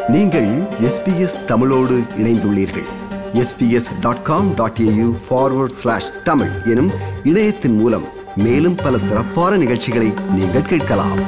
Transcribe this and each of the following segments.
நீங்கள் எஸ்பிஎஸ் தமிழோடு இணைந்துள்ளீர்கள் S B S dot com dot A U forward slash Tamil எனும் இணையத்தின் மூலம் மேலும் பல சிறப்பான நிகழ்ச்சிகளை நீங்கள் கேட்கலாம்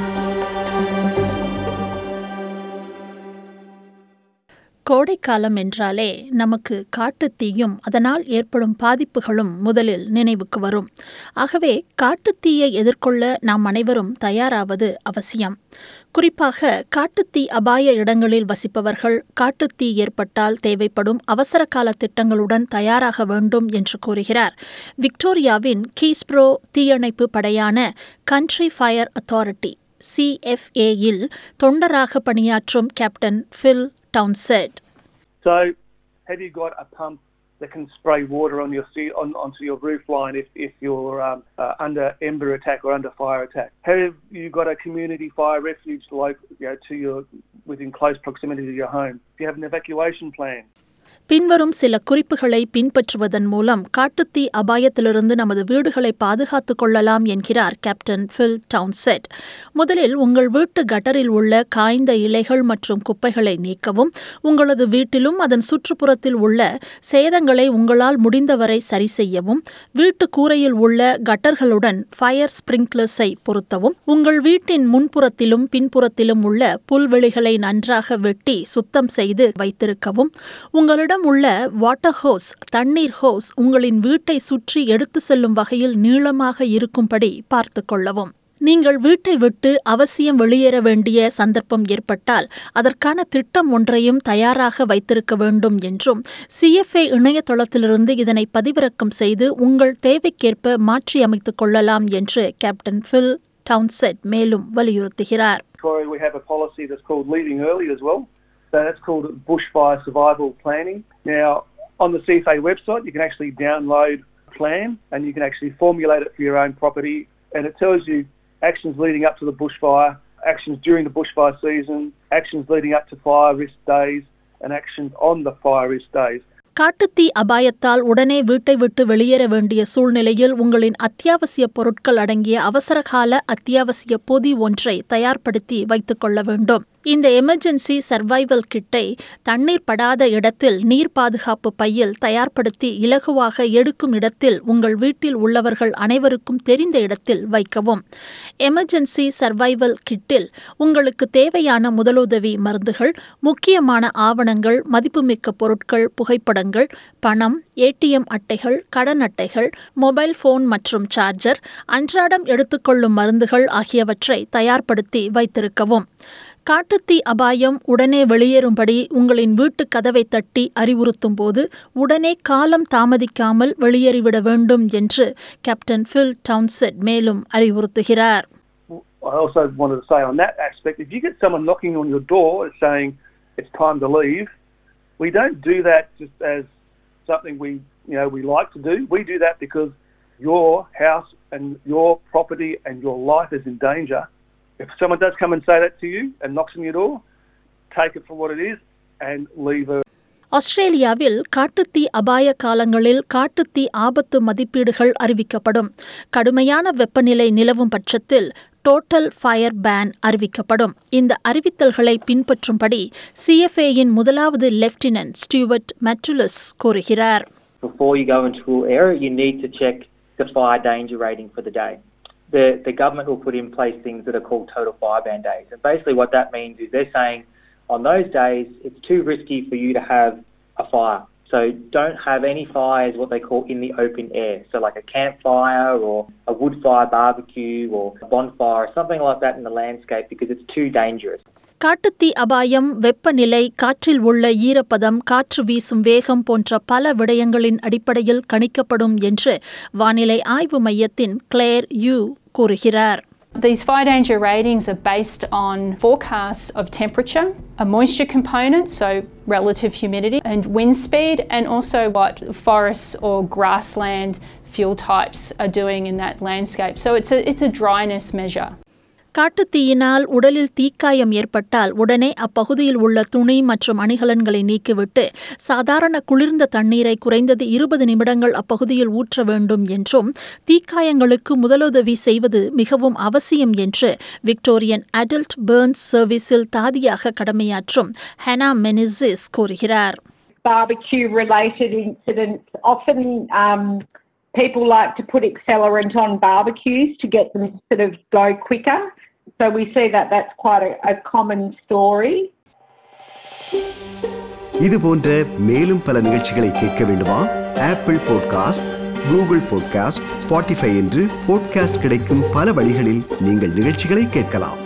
கோடைக்காலம் என்றாலே நமக்கு காட்டுத்தீயும் அதனால் ஏற்படும் பாதிப்புகளும் முதலில் நினைவுக்கு வரும் ஆகவே காட்டுத்தீயை எதிர்கொள்ள நாம் அனைவரும் தயாராவது அவசியம் குறிப்பாக காட்டுத்தீ அபாய இடங்களில் வசிப்பவர்கள் காட்டுத்தீ ஏற்பட்டால் தேவைப்படும் அவசர கால திட்டங்களுடன் தயாராக வேண்டும் என்று கூறுகிறார் விக்டோரியாவின் கீஸ்ப்ரோ தீயணைப்பு படையான கண்ட்ரி ஃபயர் அத்தாரிட்டி சிஎஃப்ஏயில் தொண்டராக பணியாற்றும் captain Phil Townsend. So, have you got a pump that can spray water on your ce- on, onto your roof line if, if you're um, uh, under ember attack or under fire attack? Have you got a community fire refuge local, you know, to your within close proximity to your home? Do you have an evacuation plan? பின்வரும் சில குறிப்புகளை பின்பற்றுவதன் மூலம் காட்டுத்தீ அபாயத்திலிருந்து நமது வீடுகளை பாதுகாத்துக் கொள்ளலாம் என்கிறார் கேப்டன் ஃபில் டவுன்செட் முதலில் உங்கள் வீட்டு கட்டரில் உள்ள காய்ந்த இலைகள் மற்றும் குப்பைகளை நீக்கவும் உங்களது வீட்டிலும் அதன் சுற்றுப்புறத்தில் உள்ள சேதங்களை உங்களால் முடிந்தவரை சரி செய்யவும் வீட்டு கூரையில் உள்ள கட்டர்களுடன் ஃபயர் ஸ்பிரிங்க்லர்ஸை பொருத்தவும் உங்கள் வீட்டின் முன்புறத்திலும் பின்புறத்திலும் உள்ள புல்வெளிகளை நன்றாக வெட்டி சுத்தம் செய்து வைத்திருக்கவும் உங்களிடம் உங்களிடம் உள்ள வாட்டர் ஹோஸ் தண்ணீர் ஹோஸ் உங்களின் வீட்டை சுற்றி எடுத்து செல்லும் வகையில் நீளமாக இருக்கும்படி பார்த்து கொள்ளவும் நீங்கள் வீட்டை விட்டு அவசியம் வெளியேற வேண்டிய சந்தர்ப்பம் ஏற்பட்டால் அதற்கான திட்டம் ஒன்றையும் தயாராக வைத்திருக்க வேண்டும் என்றும் சிஎஃப்ஏ இணையதளத்திலிருந்து இதனை பதிவிறக்கம் செய்து உங்கள் தேவைக்கேற்ப மாற்றி அமைத்துக் கொள்ளலாம் என்று கேப்டன் ஃபில் டவுன்செட் மேலும் வலியுறுத்துகிறார் We have a policy that's called leaving early as well. So that's called bushfire survival planning. Now, on the CFA website, you can actually download a plan and you can actually formulate it for your own property. And it tells you actions leading up to the bushfire, actions during the bushfire season, actions leading up to fire risk days, and actions on the fire risk days. காட்டுத்தீ அபாயத்தால் உடனே வீட்டை விட்டு வெளியேற வேண்டிய சூழ்நிலையில் உங்களின் அத்தியாவசிய பொருட்கள் அடங்கிய அவசரகால அத்தியாவசிய பொதி ஒன்றை தயார்படுத்தி வைத்துக் கொள்ள வேண்டும் இந்த எமர்ஜென்சி சர்வைவல் கிட்டை தண்ணீர் படாத இடத்தில் நீர் பாதுகாப்பு பையில் தயார்படுத்தி இலகுவாக எடுக்கும் இடத்தில் உங்கள் வீட்டில் உள்ளவர்கள் அனைவருக்கும் தெரிந்த இடத்தில் வைக்கவும் எமர்ஜென்சி சர்வைவல் கிட்டில் உங்களுக்கு தேவையான முதலுதவி மருந்துகள் முக்கியமான ஆவணங்கள் மதிப்புமிக்க பொருட்கள் புகைப்படங்கள் பணம் ஏடிஎம் அட்டைகள் கடன் அட்டைகள் மொபைல் போன் மற்றும் சார்ஜர் அன்றாடம் எடுத்துக்கொள்ளும் மருந்துகள் ஆகியவற்றை தயார்படுத்தி வைத்திருக்கவும் காட்டுத்தீ அபாயம் உடனே வெளியேறும்படி உங்களின் வீட்டு கதவை தட்டி அறிவுறுத்தும் போது உடனே காலம் தாமதிக்காமல் வெளியேறிவிட வேண்டும் என்று கேப்டன் ஃபில் டவுன்செட் மேலும் அறிவுறுத்துகிறார் I also wanted to say on that aspect, if you get someone knocking on your door saying it's time to leave, we don't do that just as something we you know we like to do. We do that because your house and your property and your life is in danger. If someone does come and say that to you and knocks on your door, take it for what it is and leave her. ஆஸ்திரேலியாவில் காட்டுத்தீ அபாய காலங்களில் காட்டுத்தீ ஆபத்து மதிப்பீடுகள் அறிவிக்கப்படும் கடுமையான வெப்பநிலை நிலவும் பட்சத்தில் டோட்டல் ஃபயர் பேன் அறிவிக்கப்படும் இந்த அறிவித்தல்களை பின்பற்றும்படி சிஎஃப்ஏயின் முதலாவது லெப்டினன்ட் ஸ்டீவர்ட் மெட்ருலஸ் கூறுகிறார் Before you go into a area, you need to check the fire danger rating for the day. The, the government will put in place things that are called total fire ban days. And basically what that means is they're saying on those days it's too risky for you to have a fire. So don't have any fires, what they call in the open air. So like a campfire or a wood fire barbecue or a bonfire, something like that in the landscape because it's too dangerous. காட்டுத்தீ அபாயம் வெப்பநிலை காற்றில் உள்ள ஈரப்பதம் காற்று வீசும் வேகம் போன்ற பல விடயங்களின் அடிப்படையில் கணிக்கப்படும் என்று வானிலை ஆய்வு மையத்தின் கிளேர் யூ கூறுகிறார் These fire danger ratings are based on forecasts of temperature, a moisture component, so relative humidity, and wind speed, and also what forests or grassland fuel types are doing in that landscape. So it's a, it's a dryness measure. காட்டுத்தீயினால் உடலில் தீக்காயம் ஏற்பட்டால் உடனே அப்பகுதியில் உள்ள துணி மற்றும் அணிகலன்களை நீக்கிவிட்டு சாதாரண குளிர்ந்த தண்ணீரை குறைந்தது இருபது நிமிடங்கள் அப்பகுதியில் ஊற்ற வேண்டும் என்றும் தீக்காயங்களுக்கு முதலுதவி செய்வது மிகவும் அவசியம் என்று விக்டோரியன் அடல்ட் பேர்ன்ஸ் சர்வீஸில் தாதியாக கடமையாற்றும் ஹெனா மெனிசிஸ் கூறுகிறார் barbecue related incidents. Often um, people like to put accelerant on barbecues to get them sort of go quicker. So we see that that's quite a, a common story. இது போன்ற மேலும் பல நிகழ்ச்சிகளை கேட்க வேண்டுமா Apple podcast Google podcast Spotify என்று podcast கிடைக்கும் பல வழிகளில் நீங்கள் நிகழ்ச்சிகளை கேட்கலாம்